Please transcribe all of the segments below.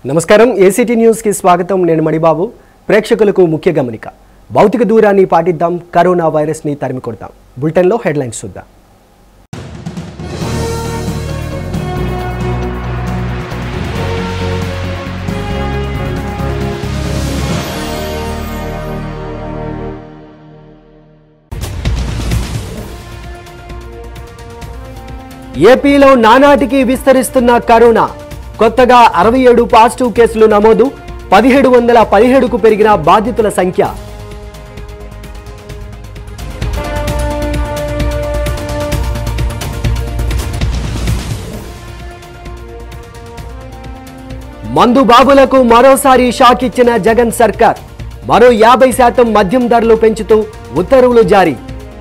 నమస్కారం ఏసీటీ న్యూస్కి స్వాగతం నేను మణిబాబు ప్రేక్షకులకు ముఖ్య గమనిక భౌతిక దూరాన్ని పాటిద్దాం కరోనా వైరస్ని తరిమి కొడతాం బులెటిన్లో హెడ్లైన్స్ చూద్దాం ఏపీలో నానాటికి విస్తరిస్తున్న కరోనా కొత్తగా అరవై ఏడు పాజిటివ్ కేసులు నమోదు పదిహేడు వందల పదిహేడుకు పెరిగిన బాధితుల సంఖ్య మందు బాబులకు మరోసారి షాక్ ఇచ్చిన జగన్ సర్కార్ మరో యాభై శాతం మద్యం ధరలు పెంచుతూ ఉత్తర్వులు జారీ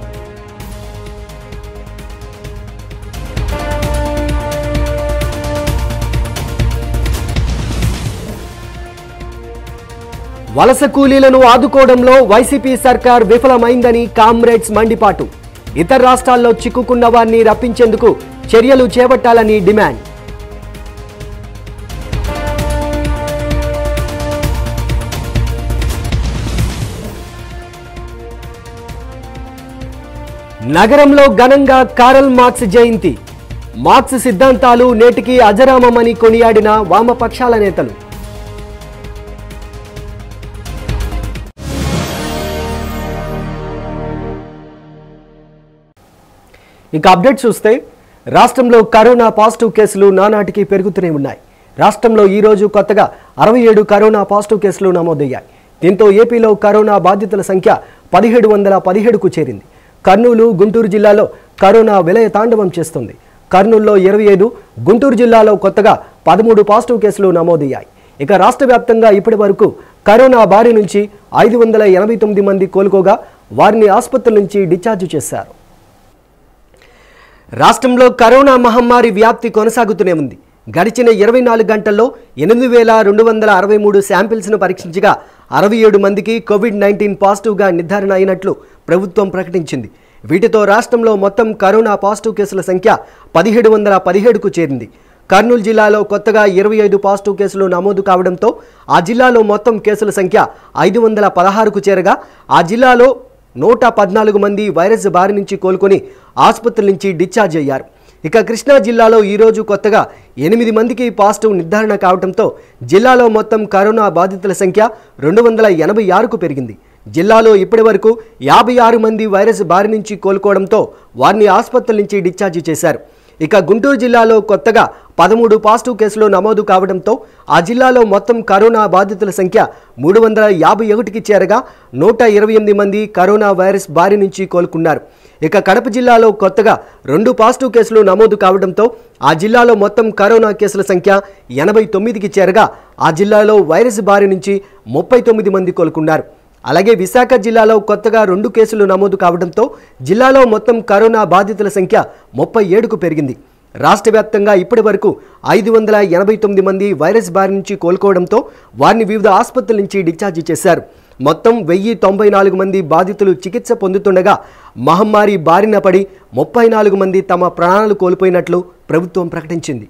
వలస కూలీలను ఆదుకోవడంలో వైసీపీ సర్కార్ విఫలమైందని కామ్రేడ్స్ మండిపాటు ఇతర రాష్ట్రాల్లో చిక్కుకున్న వారిని రప్పించేందుకు చర్యలు చేపట్టాలని డిమాండ్ నగరంలో ఘనంగా కారల్ మార్క్స్ జయంతి మార్క్స్ సిద్ధాంతాలు నేటికి అజరామమని కొనియాడిన వామపక్షాల నేతలు ఇక అప్డేట్ చూస్తే రాష్ట్రంలో కరోనా పాజిటివ్ కేసులు నానాటికి పెరుగుతూనే ఉన్నాయి రాష్ట్రంలో ఈ రోజు కొత్తగా అరవై ఏడు కరోనా పాజిటివ్ కేసులు నమోదయ్యాయి దీంతో ఏపీలో కరోనా బాధితుల సంఖ్య పదిహేడు వందల పదిహేడుకు చేరింది కర్నూలు గుంటూరు జిల్లాలో కరోనా విలయ తాండవం చేస్తుంది కర్నూలులో ఇరవై ఐదు గుంటూరు జిల్లాలో కొత్తగా పదమూడు పాజిటివ్ కేసులు నమోదయ్యాయి ఇక రాష్ట్ర వ్యాప్తంగా ఇప్పటి వరకు కరోనా బారి నుంచి ఐదు వందల ఎనభై తొమ్మిది మంది కోలుకోగా వారిని ఆసుపత్రుల నుంచి డిశ్చార్జ్ చేశారు రాష్ట్రంలో కరోనా మహమ్మారి వ్యాప్తి కొనసాగుతూనే ఉంది గడిచిన ఇరవై నాలుగు గంటల్లో ఎనిమిది వేల రెండు వందల అరవై మూడు శాంపిల్స్ను పరీక్షించగా అరవై ఏడు మందికి కోవిడ్ నైన్టీన్ పాజిటివ్గా నిర్ధారణ అయినట్లు ప్రభుత్వం ప్రకటించింది వీటితో రాష్ట్రంలో మొత్తం కరోనా పాజిటివ్ కేసుల సంఖ్య పదిహేడు వందల పదిహేడుకు చేరింది కర్నూలు జిల్లాలో కొత్తగా ఇరవై ఐదు పాజిటివ్ కేసులు నమోదు కావడంతో ఆ జిల్లాలో మొత్తం కేసుల సంఖ్య ఐదు వందల పదహారుకు చేరగా ఆ జిల్లాలో నూట పద్నాలుగు మంది వైరస్ బారి నుంచి కోలుకొని ఆసుపత్రుల నుంచి డిశ్చార్జ్ అయ్యారు ఇక కృష్ణా జిల్లాలో ఈరోజు కొత్తగా ఎనిమిది మందికి పాజిటివ్ నిర్ధారణ కావడంతో జిల్లాలో మొత్తం కరోనా బాధితుల సంఖ్య రెండు వందల ఎనభై ఆరుకు పెరిగింది జిల్లాలో ఇప్పటి వరకు యాభై ఆరు మంది వైరస్ బారి నుంచి కోలుకోవడంతో వారిని ఆసుపత్రుల నుంచి డిశ్చార్జ్ చేశారు ఇక గుంటూరు జిల్లాలో కొత్తగా పదమూడు పాజిటివ్ కేసులు నమోదు కావడంతో ఆ జిల్లాలో మొత్తం కరోనా బాధితుల సంఖ్య మూడు వందల యాభై ఒకటికి చేరగా నూట ఇరవై ఎనిమిది మంది కరోనా వైరస్ బారి నుంచి కోలుకున్నారు ఇక కడప జిల్లాలో కొత్తగా రెండు పాజిటివ్ కేసులు నమోదు కావడంతో ఆ జిల్లాలో మొత్తం కరోనా కేసుల సంఖ్య ఎనభై తొమ్మిదికి చేరగా ఆ జిల్లాలో వైరస్ బారి నుంచి ముప్పై తొమ్మిది మంది కోలుకున్నారు అలాగే విశాఖ జిల్లాలో కొత్తగా రెండు కేసులు నమోదు కావడంతో జిల్లాలో మొత్తం కరోనా బాధితుల సంఖ్య ముప్పై ఏడుకు పెరిగింది రాష్ట్ర వ్యాప్తంగా ఇప్పటి వరకు ఐదు వందల ఎనభై తొమ్మిది మంది వైరస్ బారి నుంచి కోలుకోవడంతో వారిని వివిధ ఆసుపత్రుల నుంచి డిశ్చార్జ్ చేశారు మొత్తం వెయ్యి తొంభై నాలుగు మంది బాధితులు చికిత్స పొందుతుండగా మహమ్మారి బారిన పడి ముప్పై నాలుగు మంది తమ ప్రాణాలు కోల్పోయినట్లు ప్రభుత్వం ప్రకటించింది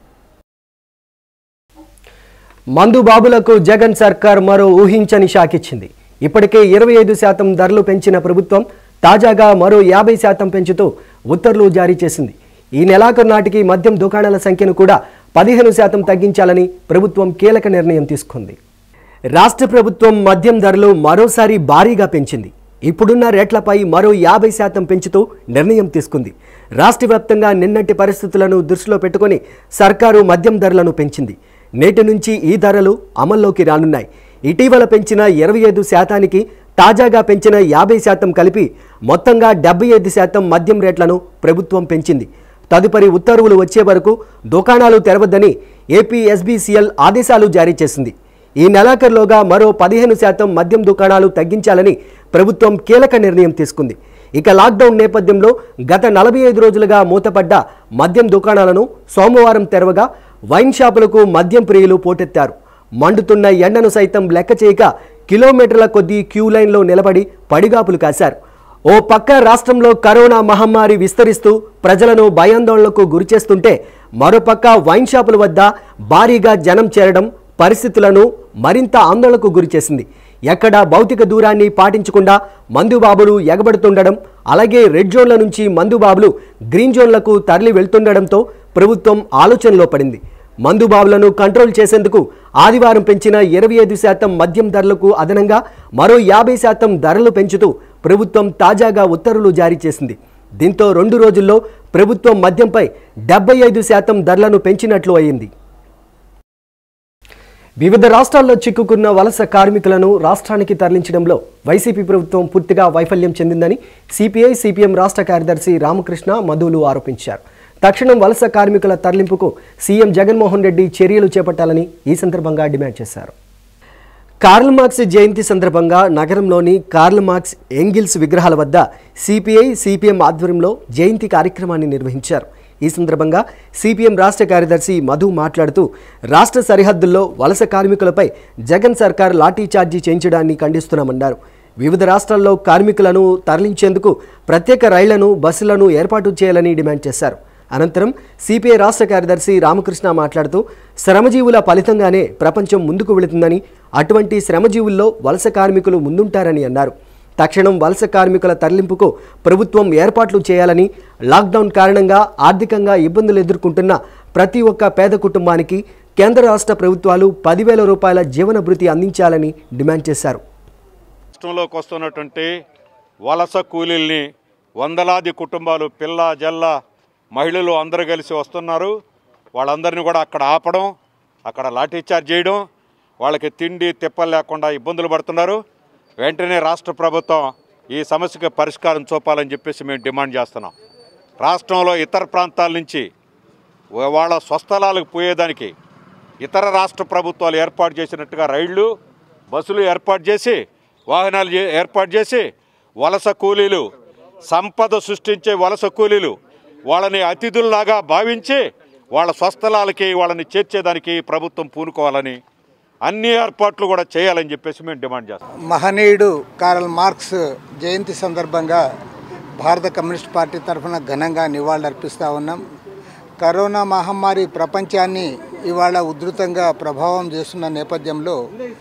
మందు బాబులకు జగన్ సర్కార్ మరో ఊహించని షాకిచ్చింది ఇప్పటికే ఇరవై ఐదు శాతం ధరలు పెంచిన ప్రభుత్వం తాజాగా మరో యాభై శాతం పెంచుతూ ఉత్తర్వులు జారీ చేసింది ఈ నెలాఖరు నాటికి మద్యం దుకాణాల సంఖ్యను కూడా పదిహేను శాతం తగ్గించాలని ప్రభుత్వం కీలక నిర్ణయం తీసుకుంది రాష్ట్ర ప్రభుత్వం మద్యం ధరలు మరోసారి భారీగా పెంచింది ఇప్పుడున్న రేట్లపై మరో యాభై శాతం పెంచుతూ నిర్ణయం తీసుకుంది రాష్ట్ర వ్యాప్తంగా నిన్నటి పరిస్థితులను దృష్టిలో పెట్టుకొని సర్కారు మద్యం ధరలను పెంచింది నేటి నుంచి ఈ ధరలు అమల్లోకి రానున్నాయి ఇటీవల పెంచిన ఇరవై ఐదు శాతానికి తాజాగా పెంచిన యాభై శాతం కలిపి మొత్తంగా డెబ్బై ఐదు శాతం మద్యం రేట్లను ప్రభుత్వం పెంచింది తదుపరి ఉత్తర్వులు వచ్చే వరకు దుకాణాలు తెరవద్దని ఏపీ ఎస్బీసీఎల్ ఆదేశాలు జారీ చేసింది ఈ నెలాఖరులోగా మరో పదిహేను శాతం మద్యం దుకాణాలు తగ్గించాలని ప్రభుత్వం కీలక నిర్ణయం తీసుకుంది ఇక లాక్డౌన్ నేపథ్యంలో గత నలభై ఐదు రోజులుగా మూతపడ్డ మద్యం దుకాణాలను సోమవారం తెరవగా వైన్ షాపులకు మద్యం ప్రియులు పోటెత్తారు మండుతున్న ఎండను సైతం లెక్క చేయక కిలోమీటర్ల కొద్దీ క్యూ లైన్లో నిలబడి పడిగాపులు కాశారు ఓ పక్క రాష్ట్రంలో కరోనా మహమ్మారి విస్తరిస్తూ ప్రజలను భయాందోళనకు గురిచేస్తుంటే మరోపక్క వైన్ షాపుల వద్ద భారీగా జనం చేరడం పరిస్థితులను మరింత ఆందోళనకు గురిచేసింది ఎక్కడా భౌతిక దూరాన్ని పాటించకుండా మందుబాబులు ఎగబడుతుండడం అలాగే రెడ్ జోన్ల నుంచి మందుబాబులు గ్రీన్ జోన్లకు తరలి వెళ్తుండడంతో ప్రభుత్వం ఆలోచనలో పడింది మందుబాబులను కంట్రోల్ చేసేందుకు ఆదివారం పెంచిన ఇరవై ఐదు శాతం మద్యం ధరలకు అదనంగా మరో యాభై శాతం ధరలు పెంచుతూ ప్రభుత్వం తాజాగా ఉత్తర్వులు జారీ చేసింది దీంతో రెండు రోజుల్లో ప్రభుత్వం మద్యంపై డెబ్బై ఐదు శాతం ధరలను పెంచినట్లు అయింది వివిధ రాష్ట్రాల్లో చిక్కుకున్న వలస కార్మికులను రాష్ట్రానికి తరలించడంలో వైసీపీ ప్రభుత్వం పూర్తిగా వైఫల్యం చెందిందని సిపిఐ సిపిఎం రాష్ట్ర కార్యదర్శి రామకృష్ణ మధులు ఆరోపించారు తక్షణం వలస కార్మికుల తరలింపుకు సీఎం జగన్మోహన్ రెడ్డి చర్యలు చేపట్టాలని ఈ సందర్భంగా డిమాండ్ చేశారు కార్ల్ మార్క్స్ జయంతి సందర్భంగా నగరంలోని కార్ల్ మార్క్స్ ఎంగిల్స్ విగ్రహాల వద్ద సిపిఐ సిపిఎం ఆధ్వర్యంలో జయంతి కార్యక్రమాన్ని నిర్వహించారు ఈ సందర్భంగా సిపిఎం రాష్ట్ర కార్యదర్శి మధు మాట్లాడుతూ రాష్ట్ర సరిహద్దుల్లో వలస కార్మికులపై జగన్ సర్కార్ లాఠీ చార్జీ చేయించడాన్ని ఖండిస్తున్నామన్నారు వివిధ రాష్ట్రాల్లో కార్మికులను తరలించేందుకు ప్రత్యేక రైళ్లను బస్సులను ఏర్పాటు చేయాలని డిమాండ్ చేశారు అనంతరం సిపిఐ రాష్ట్ర కార్యదర్శి రామకృష్ణ మాట్లాడుతూ శ్రమజీవుల ఫలితంగానే ప్రపంచం ముందుకు వెళుతుందని అటువంటి శ్రమజీవుల్లో వలస కార్మికులు ముందుంటారని అన్నారు తక్షణం వలస కార్మికుల తరలింపుకు ప్రభుత్వం ఏర్పాట్లు చేయాలని లాక్డౌన్ కారణంగా ఆర్థికంగా ఇబ్బందులు ఎదుర్కొంటున్న ప్రతి ఒక్క పేద కుటుంబానికి కేంద్ర రాష్ట్ర ప్రభుత్వాలు పదివేల రూపాయల జీవన భృతి అందించాలని డిమాండ్ చేశారు రాష్ట్రంలోకి వస్తున్నటువంటి వలస కూలీల్ని వందలాది కుటుంబాలు పిల్ల జల్ల మహిళలు అందరూ కలిసి వస్తున్నారు వాళ్ళందరినీ కూడా అక్కడ ఆపడం అక్కడ లాఠీచార్జ్ చేయడం వాళ్ళకి తిండి తిప్పలు లేకుండా ఇబ్బందులు పడుతున్నారు వెంటనే రాష్ట్ర ప్రభుత్వం ఈ సమస్యకి పరిష్కారం చూపాలని చెప్పేసి మేము డిమాండ్ చేస్తున్నాం రాష్ట్రంలో ఇతర ప్రాంతాల నుంచి వాళ్ళ స్వస్థలాలకు పోయేదానికి ఇతర రాష్ట్ర ప్రభుత్వాలు ఏర్పాటు చేసినట్టుగా రైళ్లు బస్సులు ఏర్పాటు చేసి వాహనాలు చే- ఏర్పాటు చేసి వలస కూలీలు సంపద సృష్టించే వలస కూలీలు వాళ్ళని అతిథుల్లాగా భావించి వాళ్ళ స్వస్థలాలకి వాళ్ళని చేర్చేదానికి ప్రభుత్వం పూనుకోవాలని అన్ని ఏర్పాట్లు కూడా చేయాలని చెప్పేసి మేము డిమాండ్ చేస్తాం మహనీయుడు కారల్ మార్క్స్ జయంతి సందర్భంగా భారత కమ్యూనిస్ట్ పార్టీ తరఫున ఘనంగా నివాళులర్పిస్తూ ఉన్నాం కరోనా మహమ్మారి ప్రపంచాన్ని ఇవాళ ఉధృతంగా ప్రభావం చేస్తున్న నేపథ్యంలో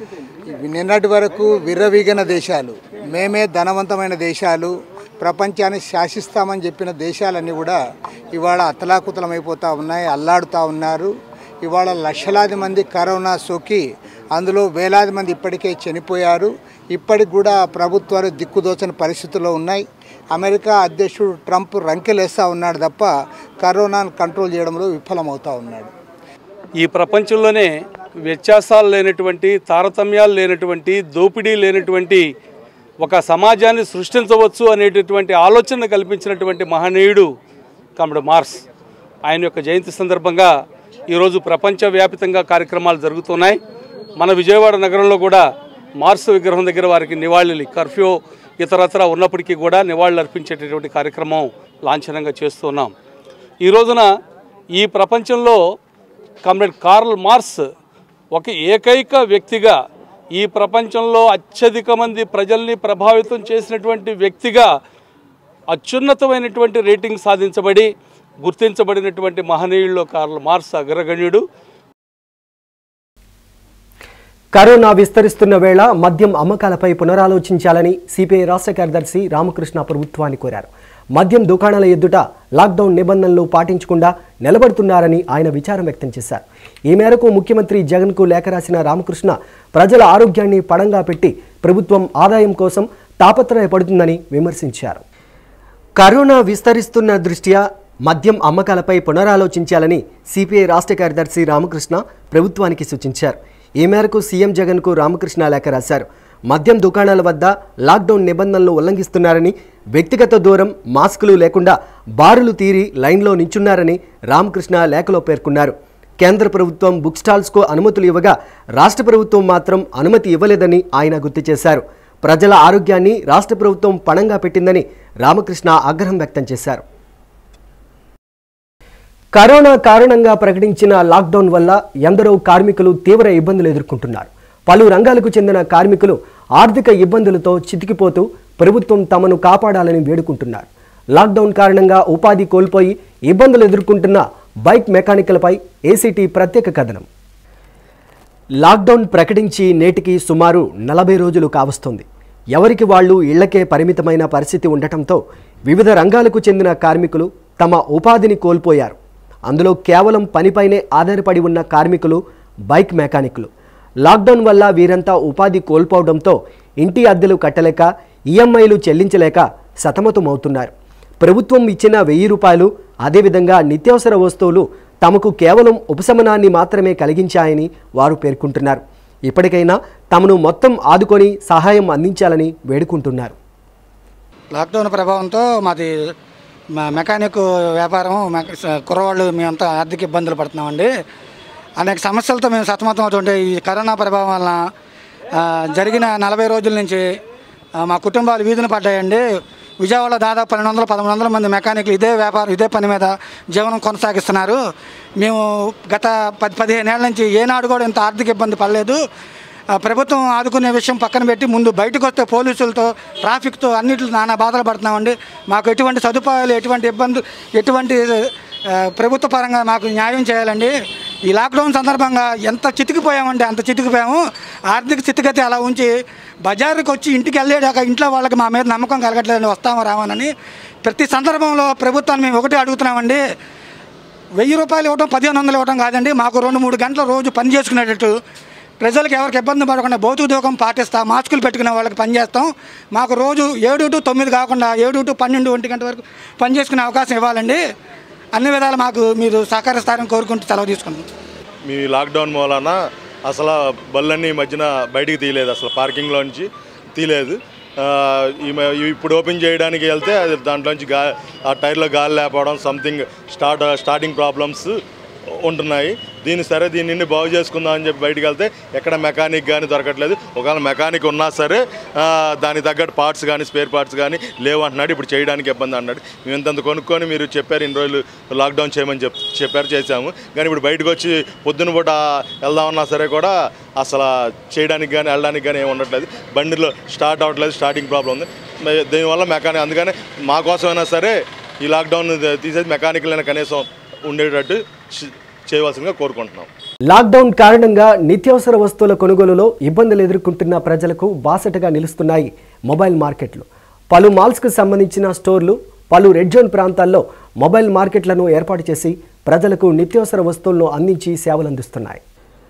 ఇవి నిన్నటి వరకు విర్రవీగిన దేశాలు మేమే ధనవంతమైన దేశాలు ప్రపంచాన్ని శాసిస్తామని చెప్పిన దేశాలన్నీ కూడా ఇవాళ అతలాకుతలమైపోతూ ఉన్నాయి అల్లాడుతూ ఉన్నారు ఇవాళ లక్షలాది మంది కరోనా సోకి అందులో వేలాది మంది ఇప్పటికే చనిపోయారు ఇప్పటికి కూడా ప్రభుత్వాలు దిక్కుదోచని పరిస్థితుల్లో ఉన్నాయి అమెరికా అధ్యక్షుడు ట్రంప్ రంకెలేస్తూ ఉన్నాడు తప్ప కరోనాను కంట్రోల్ చేయడంలో విఫలమవుతూ ఉన్నాడు ఈ ప్రపంచంలోనే వ్యత్యాసాలు లేనటువంటి తారతమ్యాలు లేనటువంటి దోపిడీ లేనటువంటి ఒక సమాజాన్ని సృష్టించవచ్చు అనేటటువంటి ఆలోచన కల్పించినటువంటి మహనీయుడు కమడు మార్స్ ఆయన యొక్క జయంతి సందర్భంగా ఈరోజు ప్రపంచవ్యాపితంగా కార్యక్రమాలు జరుగుతున్నాయి మన విజయవాడ నగరంలో కూడా మార్స్ విగ్రహం దగ్గర వారికి నివాళులు కర్ఫ్యూ ఇతరత్ర ఉన్నప్పటికీ కూడా నివాళులు అర్పించేటటువంటి కార్యక్రమం లాంఛనంగా చేస్తున్నాం ఈ రోజున ఈ ప్రపంచంలో కామ్రేడ్ కార్ల్ మార్స్ ఒక ఏకైక వ్యక్తిగా ఈ ప్రపంచంలో అత్యధిక మంది ప్రజల్ని ప్రభావితం చేసినటువంటి వ్యక్తిగా అత్యున్నతమైనటువంటి రేటింగ్ సాధించబడి గుర్తించబడినటువంటి మహనీయుల్లో కార్ల్ మార్స్ అగ్రగణ్యుడు కరోనా విస్తరిస్తున్న వేళ మద్యం అమ్మకాలపై పునరాలోచించాలని సిపిఐ రాష్ట్ర కార్యదర్శి రామకృష్ణ ప్రభుత్వాన్ని కోరారు మద్యం దుకాణాల ఎదుట లాక్డౌన్ నిబంధనలు పాటించకుండా నిలబడుతున్నారని ఆయన విచారం వ్యక్తం చేశారు ఈ మేరకు ముఖ్యమంత్రి జగన్కు లేఖ రాసిన రామకృష్ణ ప్రజల ఆరోగ్యాన్ని పడంగా పెట్టి ప్రభుత్వం ఆదాయం కోసం తాపత్రయపడుతుందని విమర్శించారు కరోనా విస్తరిస్తున్న దృష్ట్యా మద్యం అమ్మకాలపై పునరాలోచించాలని సిపిఐ రాష్ట్ర కార్యదర్శి రామకృష్ణ ప్రభుత్వానికి సూచించారు ఈ మేరకు సీఎం జగన్కు రామకృష్ణ లేఖ రాశారు మద్యం దుకాణాల వద్ద లాక్డౌన్ నిబంధనలు ఉల్లంఘిస్తున్నారని వ్యక్తిగత దూరం మాస్కులు లేకుండా బారులు తీరి లైన్లో నించున్నారని రామకృష్ణ లేఖలో పేర్కొన్నారు కేంద్ర ప్రభుత్వం బుక్ స్టాల్స్కు అనుమతులు ఇవ్వగా రాష్ట్ర ప్రభుత్వం మాత్రం అనుమతి ఇవ్వలేదని ఆయన గుర్తు చేశారు ప్రజల ఆరోగ్యాన్ని రాష్ట్ర ప్రభుత్వం పణంగా పెట్టిందని రామకృష్ణ ఆగ్రహం వ్యక్తం చేశారు కరోనా కారణంగా ప్రకటించిన లాక్డౌన్ వల్ల ఎందరో కార్మికులు తీవ్ర ఇబ్బందులు ఎదుర్కొంటున్నారు పలు రంగాలకు చెందిన కార్మికులు ఆర్థిక ఇబ్బందులతో చితికిపోతూ ప్రభుత్వం తమను కాపాడాలని వేడుకుంటున్నారు లాక్డౌన్ కారణంగా ఉపాధి కోల్పోయి ఇబ్బందులు ఎదుర్కొంటున్న బైక్ మెకానికలపై ఏసీటీ ప్రత్యేక కథనం లాక్డౌన్ ప్రకటించి నేటికి సుమారు నలభై రోజులు కావస్తోంది ఎవరికి వాళ్ళు ఇళ్లకే పరిమితమైన పరిస్థితి ఉండటంతో వివిధ రంగాలకు చెందిన కార్మికులు తమ ఉపాధిని కోల్పోయారు అందులో కేవలం పనిపైనే ఆధారపడి ఉన్న కార్మికులు బైక్ మెకానిక్లు లాక్డౌన్ వల్ల వీరంతా ఉపాధి కోల్పోవడంతో ఇంటి అద్దెలు కట్టలేక ఈఎంఐలు చెల్లించలేక సతమతమవుతున్నారు ప్రభుత్వం ఇచ్చిన వెయ్యి రూపాయలు అదేవిధంగా నిత్యావసర వస్తువులు తమకు కేవలం ఉపశమనాన్ని మాత్రమే కలిగించాయని వారు పేర్కొంటున్నారు ఇప్పటికైనా తమను మొత్తం ఆదుకొని సహాయం అందించాలని వేడుకుంటున్నారు లాక్డౌన్ ప్రభావంతో మాది మా మెకానిక్ వ్యాపారం మెక- స- కుర్రవాళ్ళు మేమంతా ఆర్థిక ఇబ్బందులు పడుతున్నామండి అనేక సమస్యలతో మేము సతమతం అవుతుంటే ఈ కరోనా ప్రభావం వలన ఆ, జరిగిన నలభై రోజుల నుంచి ఆ, మా కుటుంబాలు వీధిన పడ్డాయండి విజయవాడలో దాదాపు పన్నెండు వందల పదమూడు వందల మంది మెకానిక్లు ఇదే వ్యాపారం ఇదే పని మీద జీవనం కొనసాగిస్తున్నారు మేము గత పది పదిహేను ఏళ్ళ నుంచి ఏనాడు కూడా ఇంత ఆర్థిక ఇబ్బంది పడలేదు ఆ, ప్రభుత్వం ఆదుకునే విషయం పక్కన పెట్టి ముందు బయటకు వస్తే పోలీసులతో ట్రాఫిక్తో అన్నింటిలో నానా బాధలు పడుతున్నామండి మాకు ఎటువంటి సదుపాయాలు ఎటువంటి ఇబ్బంది ఎటువంటి ఆ, ప్రభుత్వ పరంగా మాకు న్యాయం చేయాలండి ఈ లాక్డౌన్ సందర్భంగా ఎంత చితికిపోయామంటే అంత చితికిపోయాము ఆర్థిక స్థితిగతి అలా ఉంచి బజారుకి వచ్చి ఇంటికి వెళ్ళేదాక ఇంట్లో వాళ్ళకి మా మీద నమ్మకం కలగట్లేదని వస్తామో రామోనని ప్రతి సందర్భంలో ప్రభుత్వాన్ని మేము ఒకటే అడుగుతున్నామండి వెయ్యి రూపాయలు ఇవ్వడం పదిహేను వందలు ఇవ్వడం కాదండి మాకు రెండు మూడు గంటల రోజు పని చేసుకునేటట్టు ప్రజలకు ఎవరికి ఇబ్బంది పడకుండా భౌతిక దూకం పాటిస్తాం మాస్కులు పెట్టుకునే వాళ్ళకి పని చేస్తాం మాకు రోజు ఏడు టు తొమ్మిది కాకుండా ఏడు టు పన్నెండు ఒంటి గంట వరకు పని చేసుకునే అవకాశం ఇవ్వాలండి అన్ని విధాలు మాకు మీరు సహకరిస్తారని కోరుకుంటూ సెలవు తీసుకుంటాం మీ లాక్డౌన్ మూలాన అసలు బళ్ళన్నీ ఈ మధ్యన బయటికి తీయలేదు అసలు పార్కింగ్లో నుంచి తీయలేదు ఆ, ఈ మ- ఇప్పుడు ఓపెన్ చేయడానికి వెళ్తే అది దాంట్లోంచి గా ఆ టైర్లో గాలి లేకపోవడం సంథింగ్ స్టార్ట్ స్టార్టింగ్ ప్రాబ్లమ్స్ ఉంటున్నాయి దీన్ని సరే దీన్ని బాగు చేసుకుందాం అని చెప్పి బయటికి వెళ్తే ఎక్కడ మెకానిక్ కానీ దొరకట్లేదు ఒకవేళ మెకానిక్ ఉన్నా సరే ఆ, దానికి తగ్గట్టు పార్ట్స్ కానీ స్పేర్ పార్ట్స్ కానీ లేవు అంటున్నాడు ఇప్పుడు చేయడానికి ఇబ్బంది అన్నాడు మేము ఇంతంత కొనుక్కొని మీరు చెప్పారు ఇన్ని రోజులు లాక్డౌన్ చేయమని చెప్ చెప్పారు చేశాము కానీ ఇప్పుడు బయటకు వచ్చి పొద్దున పూట వెళ్దామన్నా సరే కూడా అసలు చేయడానికి కానీ వెళ్ళడానికి కానీ ఏమి ఉండట్లేదు బండిలో స్టార్ట్ అవ్వట్లేదు స్టార్టింగ్ ప్రాబ్లం ఉంది మే- దీనివల్ల మెకానిక్ అందుకని మా కోసమైనా సరే ఈ లాక్డౌన్ తీసేసి మెకానికల్ కనీసం ఉండేటట్టు చే- చేయవలసిందిగా కోరుకుంటున్నాం లాక్డౌన్ కారణంగా నిత్యావసర వస్తువుల కొనుగోలులో ఇబ్బందులు ఎదుర్కొంటున్న ప్రజలకు బాసటగా నిలుస్తున్నాయి మొబైల్ మార్కెట్లు పలు మాల్స్కు సంబంధించిన స్టోర్లు పలు రెడ్ జోన్ ప్రాంతాల్లో మొబైల్ మార్కెట్లను ఏర్పాటు చేసి ప్రజలకు నిత్యావసర వస్తువులను అందించి సేవలందిస్తున్నాయి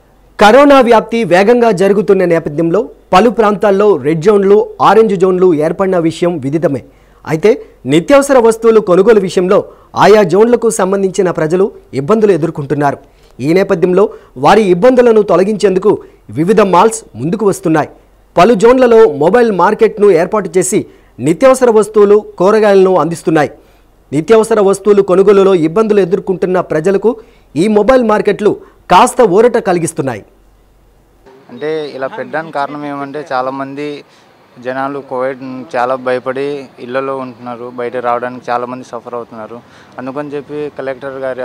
కరోనా వ్యాప్తి వేగంగా జరుగుతున్న నేపథ్యంలో పలు ప్రాంతాల్లో రెడ్ జోన్లు ఆరెంజ్ జోన్లు ఏర్పడిన విషయం విదితమే అయితే నిత్యావసర వస్తువులు కొనుగోలు విషయంలో ఆయా జోన్లకు సంబంధించిన ప్రజలు ఇబ్బందులు ఎదుర్కొంటున్నారు ఈ నేపథ్యంలో వారి ఇబ్బందులను తొలగించేందుకు వివిధ మాల్స్ ముందుకు వస్తున్నాయి పలు జోన్లలో మొబైల్ మార్కెట్ను ఏర్పాటు చేసి నిత్యావసర వస్తువులు కూరగాయలను అందిస్తున్నాయి నిత్యావసర వస్తువులు కొనుగోలులో ఇబ్బందులు ఎదుర్కొంటున్న ప్రజలకు ఈ మొబైల్ మార్కెట్లు కాస్త ఊరట కలిగిస్తున్నాయి అంటే ఇలా పెట్టడానికి కారణం ఏమంటే చాలామంది జనాలు కోవిడ్ చాలా భయపడి ఇళ్లలో ఉంటున్నారు బయట రావడానికి చాలామంది సఫర్ అవుతున్నారు అందుకని చెప్పి కలెక్టర్ గారి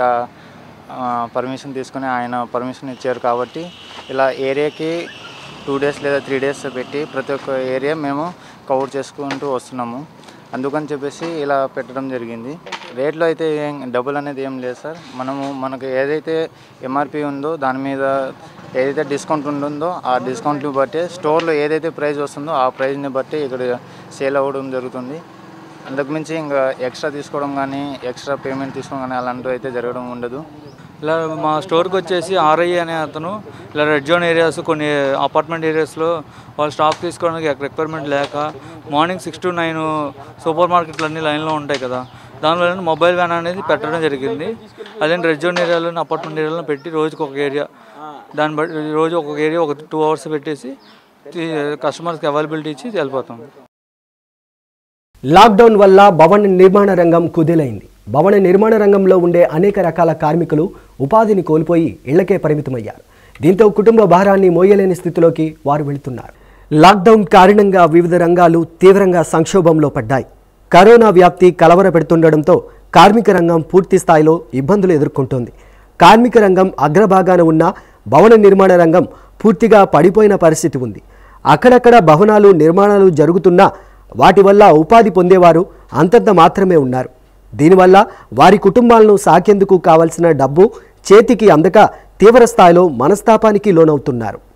పర్మిషన్ తీసుకుని ఆయన పర్మిషన్ ఇచ్చారు కాబట్టి ఇలా ఏరియాకి టూ డేస్ లేదా త్రీ డేస్ పెట్టి ప్రతి ఒక్క ఏరియా మేము కవర్ చేసుకుంటూ వస్తున్నాము అందుకని చెప్పేసి ఇలా పెట్టడం జరిగింది రేట్లో అయితే ఏం డబుల్ అనేది ఏం లేదు సార్ మనము మనకు ఏదైతే ఎంఆర్పి ఉందో దాని మీద ఏదైతే డిస్కౌంట్ ఉంటుందో ఆ డిస్కౌంట్ని బట్టి స్టోర్లో ఏదైతే ప్రైస్ వస్తుందో ఆ ప్రైస్ని బట్టి ఇక్కడ సేల్ అవ్వడం జరుగుతుంది అంతకుమించి ఇంకా ఎక్స్ట్రా తీసుకోవడం కానీ ఎక్స్ట్రా పేమెంట్ తీసుకోవడం కానీ అలాంటివి అయితే జరగడం ఉండదు ఇలా మా స్టోర్కి వచ్చేసి ఆర్ఐ అనే అతను ఇలా రెడ్ జోన్ ఏరియాస్ కొన్ని అపార్ట్మెంట్ ఏరియాస్లో వాళ్ళు స్టాక్ తీసుకోవడానికి రిక్వైర్మెంట్ లేక morning six to nine super మార్కెట్లు అన్ని లైన్లో ఉంటాయి కదా దానివల్ల మొబైల్ వ్యాన్ అనేది పెట్టడం జరిగింది అదే రెడ్ జోన్ ఏరియాలో అపార్ట్మెంట్ ఏరియాలో పెట్టి రోజుకి ఒక ఏరియా దాన్ని బట్టి రోజు ఒక్కొక్క ఏరియా ఒక టూ అవర్స్ పెట్టేసి కస్టమర్స్కి అవైలబిలిటీ ఇచ్చి వెళ్ళిపోతాం లాక్డౌన్ వల్ల భవన నిర్మాణ రంగం కుదేలైంది భవన నిర్మాణ రంగంలో ఉండే అనేక రకాల కార్మికులు ఉపాధిని కోల్పోయి ఇళ్లకే పరిమితమయ్యారు దీంతో కుటుంబ భారాన్ని మోయలేని స్థితిలోకి వారు వెళుతున్నారు లాక్డౌన్ కారణంగా వివిధ రంగాలు తీవ్రంగా సంక్షోభంలో పడ్డాయి కరోనా వ్యాప్తి కలవరపెడుతుండడంతో కార్మిక రంగం పూర్తి స్థాయిలో ఇబ్బందులు ఎదుర్కొంటోంది కార్మిక రంగం అగ్రభాగాన ఉన్న భవన నిర్మాణ రంగం పూర్తిగా పడిపోయిన పరిస్థితి ఉంది అక్కడక్కడ భవనాలు నిర్మాణాలు జరుగుతున్నా వాటి వల్ల ఉపాధి పొందేవారు అంతంత మాత్రమే ఉన్నారు దీనివల్ల వారి కుటుంబాలను సాకేందుకు కావలసిన డబ్బు చేతికి అందక తీవ్ర స్థాయిలో మనస్తాపానికి లోనవుతున్నారు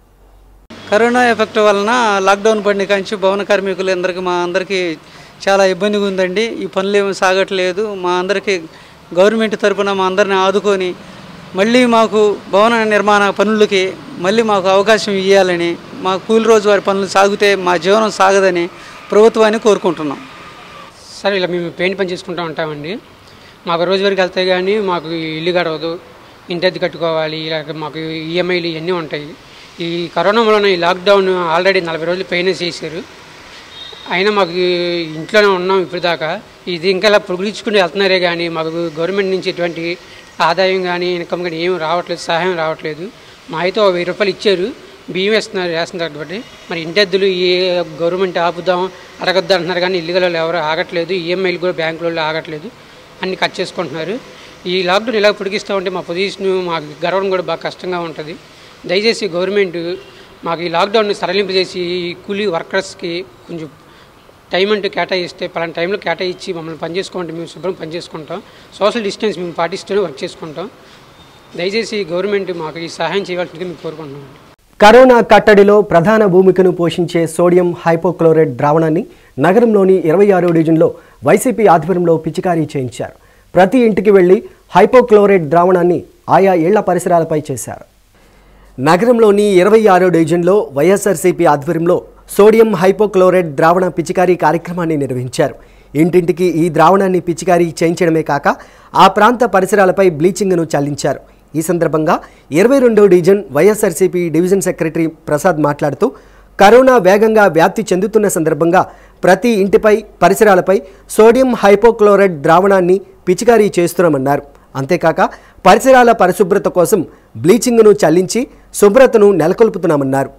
కరోనా ఎఫెక్ట్ వలన లాక్డౌన్ పడిన కాంచి భవన కార్మికులు అందరికీ మా అందరికీ చాలా ఇబ్బందిగా ఉందండి ఈ పనులు ఏమి సాగట్లేదు మా అందరికీ గవర్నమెంట్ తరపున మా అందరిని ఆదుకొని మళ్ళీ మాకు భవన నిర్మాణ పనులకి మళ్ళీ మాకు అవకాశం ఇవ్వాలని మా కూలి రోజువారి పనులు సాగితే మా జీవనం సాగదని ప్రభుత్వాన్ని కోరుకుంటున్నాం సార్ ఇలా మేము పెయింట్ పని చేసుకుంటూ ఉంటామండి మాకు రోజువారికి వెళ్తే కానీ మాకు ఇల్లు గడవదు ఇంటి అద్దె కట్టుకోవాలి ఇలా మాకు ఈఎంఐలు ఇవన్నీ ఉంటాయి ఈ కరోనా వలన ఈ లాక్డౌన్ ఆల్రెడీ నలభై రోజులు పైన చేశారు అయినా మాకు ఇంట్లోనే ఉన్నాం ఇప్పుడు దాకా ఇది ఇంకా ఇలా పొగిడించుకుంటూ వెళ్తున్నారే కానీ మాకు గవర్నమెంట్ నుంచి ఎటువంటి ఆదాయం కానీ ఇన్కమ్ కానీ ఏమి రావట్లేదు సహాయం రావట్లేదు మా అయితే ఒక వెయ్యి రూపాయలు ఇచ్చారు బియ్యం వేస్తున్నారు రేషన్ కాబట్టి మరి ఇంటెద్దులు ఏ గవర్నమెంట్ ఆపుదాం అడగద్దు అంటున్నారు కానీ ఇల్లుగలలో ఎవరు ఆగట్లేదు ఈఎంఐలు కూడా బ్యాంకులలో ఆగట్లేదు అన్ని కట్ చేసుకుంటున్నారు ఈ లాక్డౌన్ ఇలా పొడిగిస్తూ ఉంటే మా పొజిషన్ మాకు గడవడం కూడా బాగా కష్టంగా ఉంటుంది దయచేసి గవర్నమెంట్ మాకు ఈ లాక్డౌన్ని సరళింపు చేసి ఈ కూలీ వర్కర్స్కి కొంచెం టైం అంటూ కేటాయిస్తే పలానా టైంలో కేటాయించి మమ్మల్ని పని చేసుకోమంటే మేము శుభ్రం పని చేసుకుంటాం సోషల్ డిస్టెన్స్ మేము పాటిస్తూనే వర్క్ చేసుకుంటాం దయచేసి గవర్నమెంట్ మాకు ఈ సహాయం చేయవలసిందిగా మేము కోరుకుంటున్నాం కరోనా కట్టడిలో ప్రధాన భూమికను పోషించే సోడియం హైపోక్లోరైడ్ ద్రావణాన్ని నగరంలోని ఇరవై ఆరో డివిజన్లో వైసీపీ ఆధ్వర్యంలో పిచికారీ చేయించారు ప్రతి ఇంటికి వెళ్లి హైపోక్లోరైడ్ ద్రావణాన్ని ఆయా ఇళ్ల పరిసరాలపై చేశారు నగరంలోని ఇరవై ఆరో డివిజన్లో వైఎస్ఆర్సీపీ ఆధ్వర్యంలో సోడియం హైపోక్లోరైడ్ ద్రావణ పిచికారీ కార్యక్రమాన్ని నిర్వహించారు ఇంటింటికి ఈ ద్రావణాన్ని పిచికారీ చేయించడమే కాక ఆ ప్రాంత పరిసరాలపై బ్లీచింగ్ను చల్లించారు ఈ సందర్భంగా ఇరవై రెండో division YSRCP division secretary Prasad మాట్లాడుతూ కరోనా వేగంగా వ్యాప్తి చెందుతున్న సందర్భంగా ప్రతి ఇంటిపై పరిసరాలపై సోడియం హైపోక్లోరైడ్ ద్రావణాన్ని పిచికారీ చేస్తున్నామన్నారు అంతేకాక పరిసరాల పరిశుభ్రత కోసం బ్లీచింగ్ను చల్లించి శుభ్రతను నెలకొల్పుతున్నామన్నారు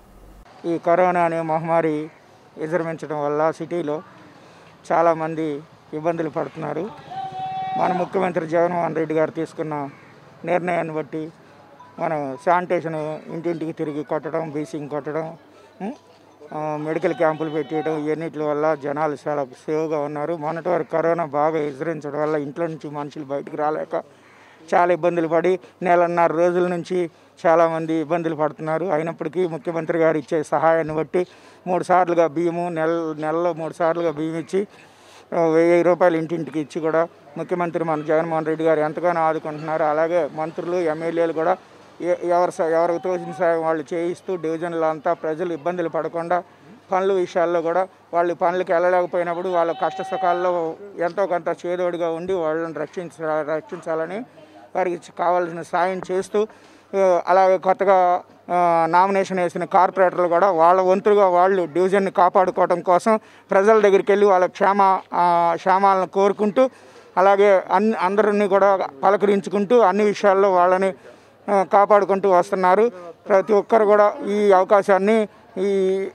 ఈ కరోనా అనే మహమ్మారి విజృంభించడం వల్ల సిటీలో చాలామంది ఇబ్బందులు పడుతున్నారు మన ముఖ్యమంత్రి జగన్మోహన్ రెడ్డి గారు తీసుకున్న నిర్ణయాన్ని బట్టి మనం శానిటేషన్ ఇంటింటికి తిరిగి కొట్టడం బీసింగ్ కొట్టడం ఉం? ఆ, మెడికల్ క్యాంపులు పెట్టేయడం ఇవన్నిటి వల్ల జనాలు చాలా సేవ్గా ఉన్నారు మొన్నటి వరకు కరోనా బాగా విజృంభించడం వల్ల ఇంట్లో నుంచి మనుషులు బయటకు రాలేక చాలా ఇబ్బందులు పడి నెలన్నర రోజుల నుంచి చాలామంది ఇబ్బందులు పడుతున్నారు అయినప్పటికీ ముఖ్యమంత్రి గారు ఇచ్చే సహాయాన్ని బట్టి మూడు సార్లుగా బియ్యము నెల నెలలో మూడు సార్లుగా బియ్యం ఇచ్చి ఆ, వెయ్యి రూపాయలు ఇంటింటికి ఇచ్చి కూడా ముఖ్యమంత్రి మన జగన్మోహన్ రెడ్డి గారు ఎంతగానో ఆదుకుంటున్నారు అలాగే మంత్రులు ఎమ్మెల్యేలు కూడా ఎ- ఎవరు స- ఎవరికి తోచిన సాయం వాళ్ళు చేయిస్తూ డివిజన్లో అంతా ప్రజలు ఇబ్బందులు పడకుండా పనుల విషయాల్లో కూడా వాళ్ళు పనులకు వెళ్ళలేకపోయినప్పుడు వాళ్ళ కష్ట సుఖాల్లో ఎంతో కొంత చేదోడుగా ఉండి వాళ్ళని రక్షించ రక్షించాలని వారికి కావాల్సిన సాయం చేస్తూ ఆ, అలాగే కొత్తగా ఆ, నామినేషన్ వేసిన కార్పొరేటర్లు కూడా వాళ్ళ వంతుగా వాళ్ళు డివిజన్ని కాపాడుకోవడం కోసం ప్రజల దగ్గరికి వెళ్ళి వాళ్ళ క్షేమ ఆ, క్షేమాలను కోరుకుంటూ అలాగే అన్ని అందరినీ కూడా పలకరించుకుంటూ అన్ని విషయాల్లో వాళ్ళని ఆ, కాపాడుకుంటూ వస్తున్నారు ప్రతి ఒక్కరు కూడా ఈ అవకాశాన్ని ఈ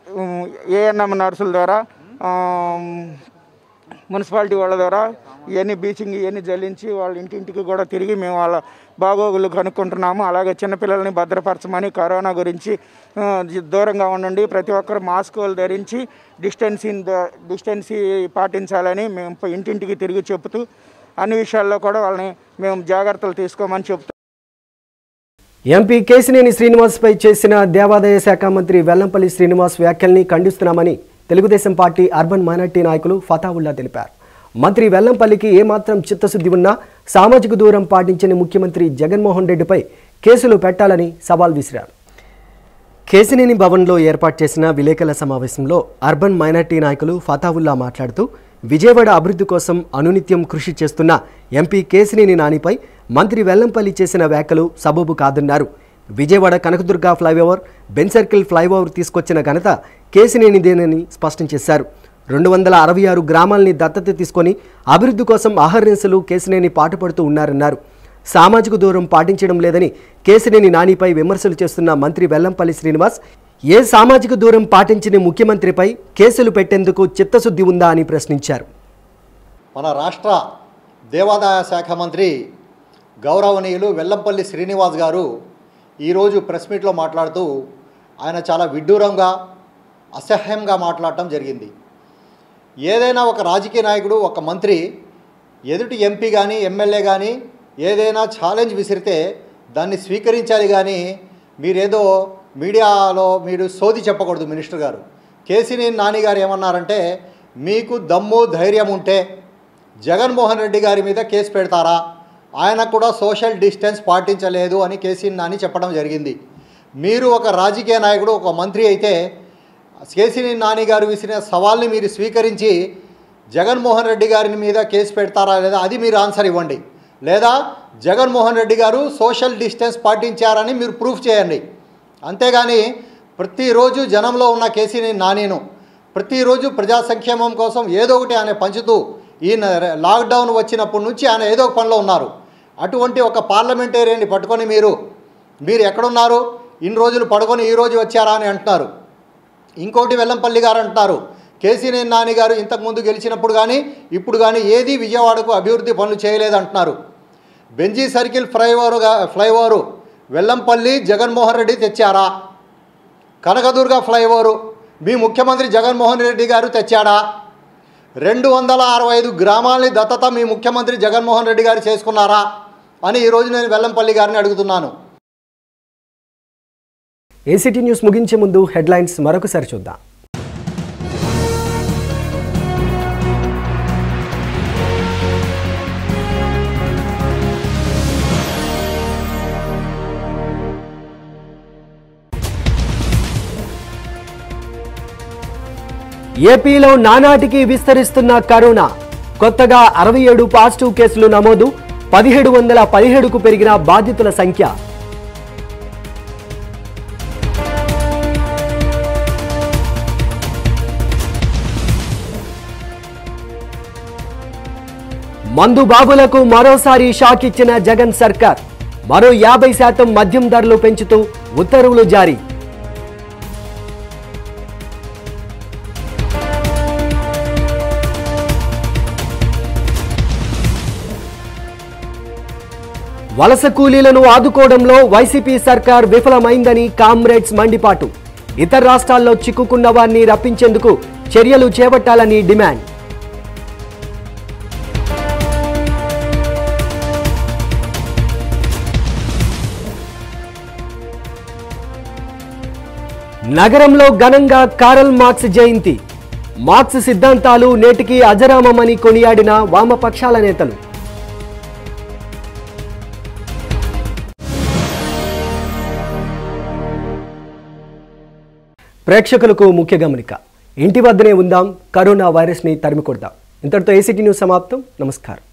ఏఎన్ఎం నర్సుల ద్వారా ఆ, మున్సిపాలిటీ వాళ్ళ ద్వారా ఇవన్నీ బీచింగ్ ఇవన్నీ జల్లించి వాళ్ళ ఇంటింటికి కూడా తిరిగి మేము వాళ్ళ బాగోగులు కనుక్కుంటున్నాము అలాగే చిన్నపిల్లల్ని భద్రపరచమని కరోనా గురించి ఆ, దూరంగా ఉండండి ప్రతి ఒక్కరు మాస్కులు ధరించి డిస్టెన్సీ డిస్టెన్సీ పాటించాలని మేము ఇంటింటికి తిరిగి చెబుతూ అన్ని విషయాల్లో కూడా వాళ్ళని మేము జాగ్రత్తలు తీసుకోమని చెప్తూ ఎంపీ కేసినేని శ్రీనివాస్పై చేసిన దేవాదాయ శాఖ మంత్రి వెల్లంపల్లి శ్రీనివాస్ వ్యాఖ్యల్ని ఖండిస్తున్నామని తెలుగుదేశం పార్టీ అర్బన్ మైనార్టీ నాయకులు ఫతావుల్లా తెలిపారు మంత్రి వెల్లంపల్లికి ఏమాత్రం చిత్తశుద్ధి ఉన్నా సామాజిక దూరం పాటించని ముఖ్యమంత్రి జగన్మోహన్ రెడ్డిపై కేసులు పెట్టాలని సవాల్ విసిరారు కేసినేని భవన్లో ఏర్పాటు చేసిన విలేకరుల సమావేశంలో అర్బన్ మైనార్టీ నాయకులు ఫతావుల్లా మాట్లాడుతూ విజయవాడ అభివృద్ధి కోసం అనునిత్యం కృషి చేస్తున్న ఎంపీ కేసినేని నానిపై మంత్రి వెల్లంపల్లి చేసిన వ్యాఖ్యలు సబబు కాదన్నారు Vijayawada Kanakadurga flyover Benz circle flyover తీసుకొచ్చిన ఘనత కేసినేనిదేనని స్పష్టం చేశారు రెండు వందల అరవై ఆరు గ్రామాల్ని దత్తత తీసుకొని అభివృద్ధి కోసం ఆహర్నిశలు కేసినేని పాటుపడుతూ ఉన్నారన్నారు సామాజిక దూరం పాటించడం లేదని కేసినేని నానిపై విమర్శలు చేస్తున్న మంత్రి వెల్లంపల్లి శ్రీనివాస్ ఏ సామాజిక దూరం పాటించని ముఖ్యమంత్రిపై కేసులు పెట్టేందుకు చిత్తశుద్ధి ఉందా అని ప్రశ్నించారు మన రాష్ట్ర దేవాదాయ శాఖ మంత్రి గౌరవనీయులు వెల్లంపల్లి శ్రీనివాస్ గారు ఈరోజు ప్రెస్ మీట్లో మాట్లాడుతూ ఆయన చాలా విడ్డూరంగా అసహ్యంగా మాట్లాడటం జరిగింది ఏదైనా ఒక రాజకీయ నాయకుడు ఒక మంత్రి ఎదుటి ఎంపీ కానీ ఎమ్మెల్యే కానీ ఏదైనా ఛాలెంజ్ విసిరితే దాన్ని స్వీకరించాలి కానీ మీరేదో మీడియాలో మీరు సోది చెప్పకూడదు మినిస్టర్ గారు కేసీనేని నాని గారు ఏమన్నారంటే మీకు దమ్ము ధైర్యం ఉంటే జగన్మోహన్ రెడ్డి గారి మీద కేసు పెడతారా ఆయన కూడా సోషల్ డిస్టెన్స్ పాటించలేదు అని కేసీ నాని చెప్పడం జరిగింది మీరు ఒక రాజకీయ నాయకుడు ఒక మంత్రి అయితే కేసీనేని నాని గారు విసిరిన సవాల్ని మీరు స్వీకరించి జగన్మోహన్ రెడ్డి గారి మీద కేసు పెడతారా లేదా అది మీరు ఆన్సర్ ఇవ్వండి లేదా జగన్మోహన్ రెడ్డి గారు సోషల్ డిస్టెన్స్ పాటించారని మీరు ప్రూఫ్ చేయండి అంతేగాని ప్రతిరోజు జనంలో ఉన్న కేసీనేని నానిను ప్రతిరోజు ప్రజా సంక్షేమం కోసం ఏదో ఒకటి ఆయన పంచుతూ ఈ న- లాక్డౌన్ వచ్చినప్పటి నుంచి ఆయన ఏదో ఒక పనిలో ఉన్నారు అటువంటి ఒక పార్లమెంటేరియన్ని పట్టుకొని మీరు మీరు ఎక్కడున్నారు ఇన్ని రోజులు పడుకొని ఈ రోజు వచ్చారా అని అంటున్నారు ఇంకోటి వెల్లంపల్లి గారు అంటున్నారు కేసీనేని నాని గారు ఇంతకుముందు గెలిచినప్పుడు కానీ ఇప్పుడు కానీ ఏది విజయవాడకు అభివృద్ధి పనులు చేయలేదంటున్నారు బెంజీ సర్కిల్ ఫ్లైఓవర్గా ఫ్లైఓవరు వెల్లంపల్లి జగన్మోహన్ రెడ్డి తెచ్చారా కనకదుర్గ ఫ్లైఓవరు మీ ముఖ్యమంత్రి జగన్మోహన్ రెడ్డి గారు తెచ్చాడా రెండు వందల అరవై ఐదు గ్రామాలని దత్తత మీ ముఖ్యమంత్రి జగన్మోహన్ రెడ్డి గారు చేసుకున్నారా అని ఈరోజు నేను వెల్లంపల్లి గారిని అడుగుతున్నాను ఏసీటీ న్యూస్ ముగించే ముందు హెడ్లైన్స్ మరొకసారి చూద్దాం ఏపీలో నానాటికి విస్తరిస్తున్న కరోనా కొత్తగా అరవై ఏడు పాజిటివ్ కేసులు నమోదు పదిహేడు వందల పదిహేడుకు పెరిగిన బాధితుల సంఖ్య మందు బాబులకు మరోసారి షాక్ ఇచ్చిన జగన్ సర్కార్ మరో యాభై శాతం మద్యం ధరలు పెంచుతూ ఉత్తర్వులు జారీ వలస కూలీలను ఆదుకోవడంలో వైసీపీ సర్కార్ విఫలమైందని కామ్రేడ్స్ మండిపాటు ఇతర రాష్ట్రాల్లో చిక్కుకున్న వారిని రప్పించేందుకు చర్యలు చేపట్టాలని డిమాండ్ నగరంలో ఘనంగా కారల్ మార్క్స్ జయంతి మార్క్స్ సిద్ధాంతాలు నేటికి అజరామమని కొనియాడిన వామపక్షాల నేతలు ప్రేక్షకులకు ముఖ్య గమనిక ఇంటి వద్దనే ఉందాం కరోనా వైరస్ని తరిమి కొడదాం ఇంతటితో ఏసీటీ న్యూస్ సమాప్తం నమస్కారం